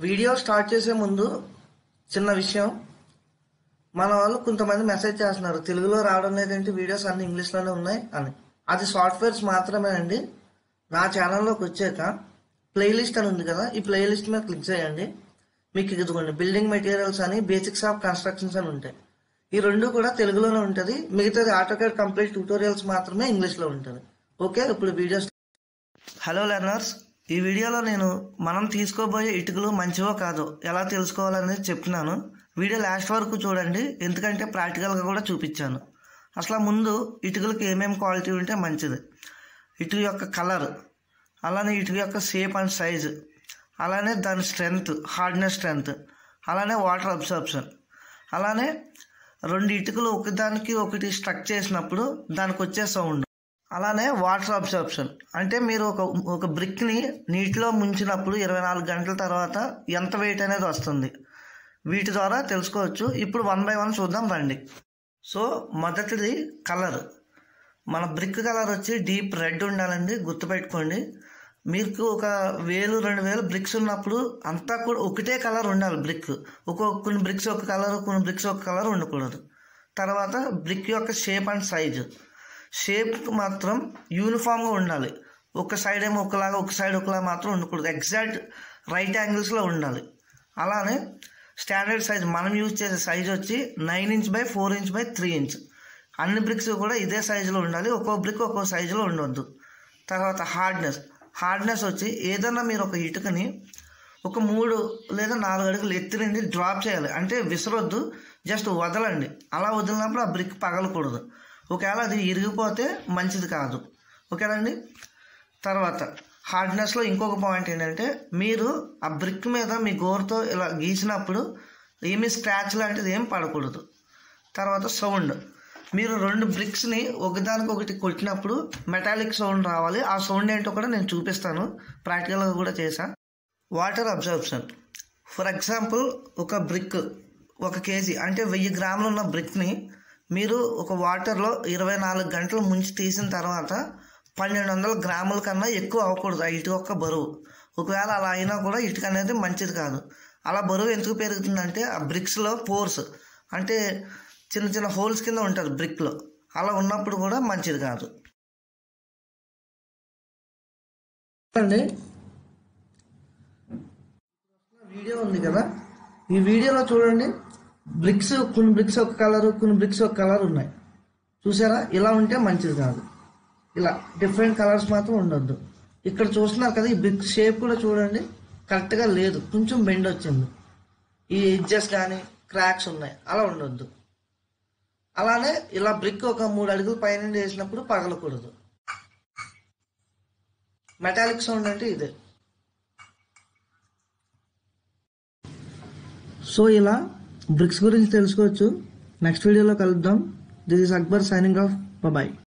video start చేసే ముందు చిన్న విషయం మన వాళ్ళు కొంతమంది మెసేజ్ చేస్తున్నారు తెలుగులో రావడం లేదంటే వీడియోస్ అన్ని ఇంగ్లీష్లోనే ఉన్నాయి అని అది సాఫ్ట్వేర్స్ మాత్రమే అండి నా ఛానల్లోకి వచ్చాక ప్లేలిస్ట్ అని ఉంది కదా ఈ ప్లేలిస్ట్ మీద క్లిక్ చేయండి మీకు ఇదిగోండి బిల్డింగ్ మెటీరియల్స్ అని బేసిక్స్ ఆఫ్ కన్స్ట్రక్షన్స్ అని ఉంటాయి ఈ రెండు కూడా తెలుగులోనే ఉంటుంది మిగతాది ఆటోకేడ్ కంప్లీట్ ట్యూటోరియల్స్ మాత్రమే ఇంగ్లీష్లో ఉంటుంది ఓకే ఇప్పుడు వీడియోస్ హలో లెర్నర్స్ ఈ వీడియోలో నేను మనం తీసుకోబోయే ఇటుకలు మంచివో కాదో ఎలా తెలుసుకోవాలనేది చెప్తున్నాను వీడియో లాస్ట్ వరకు చూడండి ఎందుకంటే ప్రాక్టికల్గా కూడా చూపించాను అసలు ముందు ఇటుకలకి ఏమేమి క్వాలిటీ ఉంటే మంచిది ఇటుక యొక్క కలర్ అలానే ఇటుక యొక్క షేప్ అండ్ సైజు అలానే దాని స్ట్రెంగ్త్ హార్డ్నెస్ స్ట్రెంగ్త్ అలానే వాటర్ అబ్సార్ప్షన్ అలానే రెండు ఇటుకలు ఒకదానికి ఒకటి స్ట్రక్ చేసినప్పుడు దానికి వచ్చే సౌండ్ అలానే వాటర్ అబ్సార్ప్షన్ అంటే మీరు ఒక ఒక బ్రిక్ని నీటిలో ముంచినప్పుడు ఇరవై నాలుగు గంటల తర్వాత ఎంత వెయిట్ అనేది వస్తుంది వీటి ద్వారా తెలుసుకోవచ్చు ఇప్పుడు వన్ బై వన్ చూద్దాం రండి సో మొదటిది కలర్ మన బ్రిక్ కలర్ వచ్చి డీప్ రెడ్ ఉండాలండి గుర్తుపెట్టుకోండి మీకు ఒక వేలు రెండు వేలు బ్రిక్స్ ఉన్నప్పుడు అంతా కూడా ఒకటే కలర్ ఉండాలి బ్రిక్ ఒక్కొక్క కొన్ని బ్రిక్స్ ఒక కలర్ కొన్ని బ్రిక్స్ ఒక కలర్ ఉండకూడదు తర్వాత బ్రిక్ యొక్క షేప్ అండ్ సైజు షేప్ మాత్రం యూనిఫామ్గా ఉండాలి ఒక సైడ్ ఏమో ఒకలాగా ఒక సైడ్ ఒకలాగా మాత్రం ఉండకూడదు ఎగ్జాక్ట్ రైట్ యాంగిల్స్లో ఉండాలి అలానే స్టాండర్డ్ సైజ్ మనం యూజ్ చేసే సైజ్ వచ్చి nine inch by four inch by three inch అన్ని బ్రిక్స్ కూడా ఇదే సైజులో ఉండాలి ఒక్కో బ్రిక్ ఒక్కో సైజులో ఉండవద్దు తర్వాత హార్డ్నెస్ హార్డ్నెస్ వచ్చి ఏదైనా మీరు ఒక ఇటుకని ఒక మూడు లేదా నాలుగు అడుగులు ఎత్తి నుండి డ్రాప్ చేయాలి అంటే విసరొద్దు జస్ట్ వదలండి అలా వదిలినప్పుడు ఆ బ్రిక్ పగలకూడదు ఒకవేళ అది ఇరిగిపోతే మంచిది కాదు ఓకేనండి తర్వాత హార్డ్నెస్లో ఇంకొక పాయింట్ ఏంటంటే మీరు ఆ బ్రిక్ మీద మీ గోరుతో ఇలా గీసినప్పుడు ఏమీ స్క్రాచ్ లాంటిది ఏం పడకూడదు తర్వాత సౌండ్ మీరు రెండు బ్రిక్స్ని ఒకదానికొకటి కొట్టినప్పుడు మెటాలిక్ సౌండ్ రావాలి ఆ సౌండ్ ఏంటో కూడా నేను చూపిస్తాను ప్రాక్టికల్గా కూడా చేశా వాటర్ అబ్జర్ప్షన్ ఫర్ ఎగ్జాంపుల్ ఒక బ్రిక్ ఒక కేజీ అంటే వెయ్యి గ్రాములు ఉన్న బ్రిక్ని మీరు ఒక వాటర్లో ఇరవై నాలుగు గంటలు ముంచి తీసిన తర్వాత పన్నెండు వందల గ్రాముల కన్నా ఎక్కువ అవ్వకూడదు ఆ ఇటుక యొక్క బరువు ఒకవేళ అలా అయినా కూడా ఇటుక అనేది మంచిది కాదు అలా బరువు ఎందుకు పెరుగుతుందంటే ఆ బ్రిక్స్లో పోర్స్ అంటే చిన్న చిన్న హోల్స్ కింద ఉంటుంది బ్రిక్లో అలా ఉన్నప్పుడు కూడా మంచిది కాదు అండి వీడియో ఉంది కదా ఈ వీడియోలో చూడండి బ్రిక్స్ కొన్ని బ్రిక్స్ ఒక కలర్ కొన్ని బ్రిక్స్ ఒక కలర్ ఉన్నాయి చూసారా ఇలా ఉంటే మంచిది కాదు ఇలా డిఫరెంట్ కలర్స్ మాత్రం ఉండొద్దు ఇక్కడ చూస్తున్నారు కదా ఈ బ్రిక్ షేప్ కూడా చూడండి కరెక్ట్గా లేదు కొంచెం బెండ్ వచ్చింది ఈ ఎడ్జెస్ కానీ క్రాక్స్ ఉన్నాయి అలా ఉండొద్దు అలానే ఇలా బ్రిక్ ఒక మూడు అడుగులు పైన వేసినప్పుడు పగలకూడదు మెటాలిక్ సౌండ్ అంటే ఇదే సో ఇలా బ్రిక్స్ గురించి తెలుసుకోవచ్చు నెక్స్ట్ వీడియోలో కలుద్దాం this is Akbar signing off bye